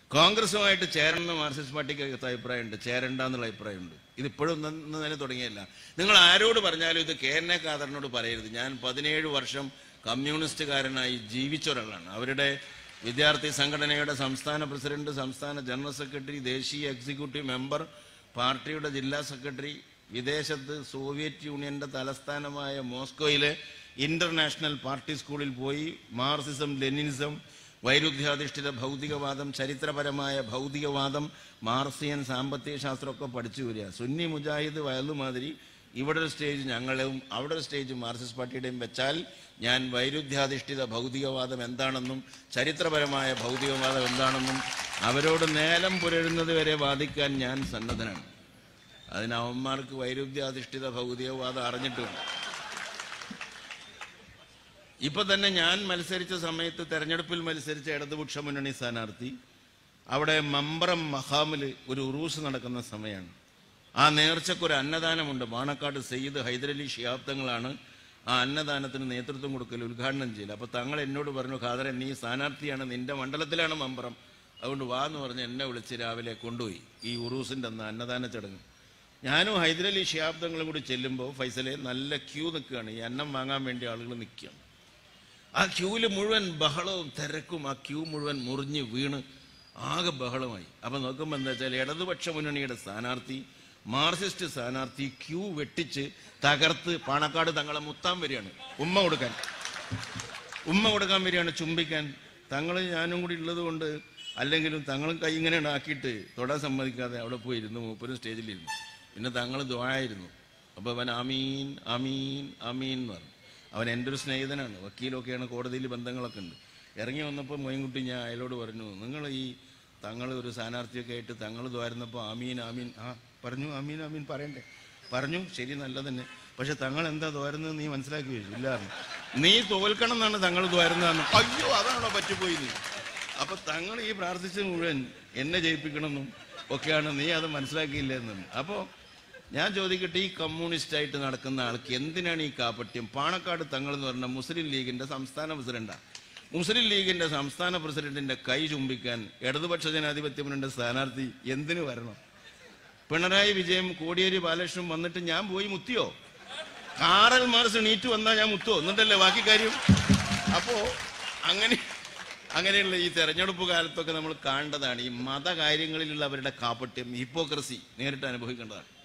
കോൺഗ്രസുമായിട്ട് ചേരണമെന്ന് Marxist പാർട്ടിക്ക് അകത്ത് അഭിപ്രായമുണ്ട് ചേരണ്ട എന്നുള്ള അഭിപ്രായമുണ്ട് ഇതിപ്പോഴും ഇന്ന് തന്നെ തുടങ്ങിയല്ല നിങ്ങൾ ആരോട് പറഞ്ഞാലും ഇത് കെ എൻ എ ഖാദറിനോട് പറയരുത് ഞാൻ പതിനേഴ് വർഷം കമ്മ്യൂണിസ്റ്റുകാരനായി ജീവിച്ച ഒരാളാണ് അവരുടെ വിദ്യാർത്ഥി സംഘടനയുടെ സംസ്ഥാന പ്രസിഡന്റ് സംസ്ഥാന ജനറൽ സെക്രട്ടറി ദേശീയ എക്സിക്യൂട്ടീവ് മെമ്പർ പാർട്ടിയുടെ ജില്ലാ സെക്രട്ടറി വിദേശത്ത് സോവിയറ്റ് യൂണിയന്റെ തലസ്ഥാനമായ മോസ്കോയിലെ ഇന്റർനാഷണൽ പാർട്ടി സ്കൂളിൽ പോയി മാർസിസം ലെനിനിസം വൈരുദ്ധ്യാധിഷ്ഠിത ഭൗതികവാദം ചരിത്രപരമായ ഭൗതികവാദം മാർസിയൻ സാമ്പത്തിക ശാസ്ത്രമൊക്കെ പഠിച്ചു വരിക സുന്നി മുജാഹിദ് വയലുമാതിരി ഇവിടെ ഒരു സ്റ്റേജ് ഞങ്ങളും അവിടെ ഒരു സ്റ്റേജ് മാർക്സിസ്റ്റ് പാർട്ടിയുടെയും വെച്ചാൽ ഞാൻ വൈരുദ്ധ്യാധിഷ്ഠിത ഭൗതികവാദം എന്താണെന്നും ചരിത്രപരമായ ഭൗതികവാദം എന്താണെന്നും അവരോട് നേലം പുരഴുന്നത് വരെ വാദിക്കാൻ ഞാൻ സന്നദ്ധനാണ് അതിന് അവന്മാർക്ക് വൈരുദ്ധ്യാധിഷ്ഠിത ഭൗതികവാദം അറിഞ്ഞിട്ടുണ്ട് ഇപ്പൊ തന്നെ ഞാൻ മത്സരിച്ച സമയത്ത് തെരഞ്ഞെടുപ്പിൽ മത്സരിച്ച ഇടതുപക്ഷ മുന്നണി സ്ഥാനാർത്ഥി അവിടെ മമ്പറം മഹാമില് ഒരു ഉറൂസ് നടക്കുന്ന സമയമാണ് ആ നേർച്ചക്കൊരു അന്നദാനമുണ്ട് പാണക്കാട് സയ്യിദ് ഹൈദരലി ഷിഹാബ് തങ്ങളാണ് ആ അന്നദാനത്തിന് നേതൃത്വം കൊടുക്കൽ ഉദ്ഘാടനം ചെയ്യൽ അപ്പൊ തങ്ങൾ എന്നോട് പറഞ്ഞു ഖാദരൻ നീ സ്ഥാനാർത്ഥിയാണ് നിന്റെ മണ്ഡലത്തിലാണ് മമ്പറം അതുകൊണ്ട് വാ എന്ന് പറഞ്ഞ് എന്നെ വിളിച്ച് രാവിലെ കൊണ്ടുപോയി ഈ ഉറൂസിന്റെ അന്ന് അന്നദാന ചടങ്ങ് ഞാനും ഹൈദരലി ഷിഹാബ് തങ്ങളും കൂടി ചെല്ലുമ്പോൾ ഫൈസലെ നല്ല ക്യൂ നിൽക്കുകയാണ് ഈ അന്നം വാങ്ങാൻ വേണ്ടി ആളുകൾ നിൽക്കുകയാണ് ആ ക്യൂവിൽ മുഴുവൻ ബഹളവും തിരക്കും ആ ക്യൂ മുഴുവൻ മുറിഞ്ഞ് വീണ് ആകെ ബഹളമായി അപ്പൊ നോക്കുമ്പോൾ എന്താ വെച്ചാൽ ഇടതുപക്ഷ മുന്നണിയുടെ സ്ഥാനാർത്ഥി മാർക്സിസ്റ്റ് സ്ഥാനാർത്ഥി ക്യൂ വെട്ടിച്ച് തകർത്ത് പാണക്കാട് തങ്ങളെ മുത്താൻ വരികയാണ് ഉമ്മ കൊടുക്കാൻ ഉമ്മ കൊടുക്കാൻ വരികയാണ് ചുംബിക്കാൻ തങ്ങൾ ഞാനും കൂടി ഉള്ളത് കൊണ്ട് അല്ലെങ്കിലും തങ്ങളും കൈ ഇങ്ങനെ ആക്കിയിട്ട് തൊടാൻ സമ്മതിക്കാതെ അവിടെ പോയി ഇരുന്നു മൂപ്പരും സ്റ്റേജിലിരുന്നു പിന്നെ തങ്ങൾ ദ്വായിരുന്നു അപ്പൊ അവൻ അമീൻ അമീൻ അമീൻ എന്ന് പറഞ്ഞു അവൻ എൻ്റെ ഒരു സ്നേഹിതനാണ് വക്കീലൊക്കെയാണ് കോടതിയിൽ ബന്ധങ്ങളൊക്കെ ഉണ്ട് ഇറങ്ങി വന്നപ്പോൾ മൊയിൻകുട്ടി ഞാൻ അയാളോട് പറഞ്ഞു നിങ്ങൾ ഈ തങ്ങൾ ഒരു സ്ഥാനാർത്ഥിയൊക്കെ ആയിട്ട് തങ്ങൾ ദ്വാരുന്നപ്പോൾ അമീൻ അമീൻ ആ പറഞ്ഞു അമീൻ അമീൻ പറയണ്ടേ പറഞ്ഞു ശരി നല്ല തന്നെ പക്ഷെ തങ്ങൾ എന്താ ദ്വാരുന്നത് നീ മനസ്സിലാക്കി വെച്ചു ഇല്ലായിരുന്നു നീ തോൽക്കണം എന്നാണ് തങ്ങൾ ദ്വാരുന്നതെന്ന് അയ്യോ അതാണോ പറ്റിപ്പോയി നീ അപ്പൊ തങ്ങൾ ഈ പ്രാർത്ഥിച്ചത് മുഴുവൻ എന്നെ ജയിപ്പിക്കണമെന്നും ഒക്കെയാണ് നീ അത് മനസ്സിലാക്കിയില്ലെന്നും അപ്പോ ഞാൻ ചോദിക്കട്ടെ ഈ കമ്മ്യൂണിസ്റ്റ് ആയിട്ട് നടക്കുന്ന ആൾക്ക് എന്തിനാണ് ഈ കാപ്പട്യം പാണക്കാട് തങ്ങൾ എന്ന് പറഞ്ഞ മുസ്ലിം ലീഗിന്റെ സംസ്ഥാന പ്രസിഡന്റാ മുസ്ലിം ലീഗിന്റെ സംസ്ഥാന പ്രസിഡന്റിന്റെ കൈ ചുംബിക്കാൻ ഇടതുപക്ഷ ജനാധിപത്യ മുന്നണിയുടെ സ്ഥാനാർത്ഥി എന്തിനു വരണം പിണറായി വിജയം കോടിയേരി ബാലകൃഷ്ണൻ വന്നിട്ട് ഞാൻ പോയി മുത്തിയോ കാറൽ മാർസ് നീറ്റ് വന്നാൽ ഞാൻ മുത്തുവോ എന്നിട്ടല്ലേ ബാക്കി കാര്യം അപ്പോ അങ്ങനെ അങ്ങനെയുള്ള ഈ തെരഞ്ഞെടുപ്പ് കാലത്തൊക്കെ നമ്മൾ കാണേണ്ടതാണ് ഈ മതകാര്യങ്ങളിലുള്ള അവരുടെ കാപ്പട്യം ഹിപ്പോക്രസി നേരിട്ട് അനുഭവിക്കേണ്ടതാണ്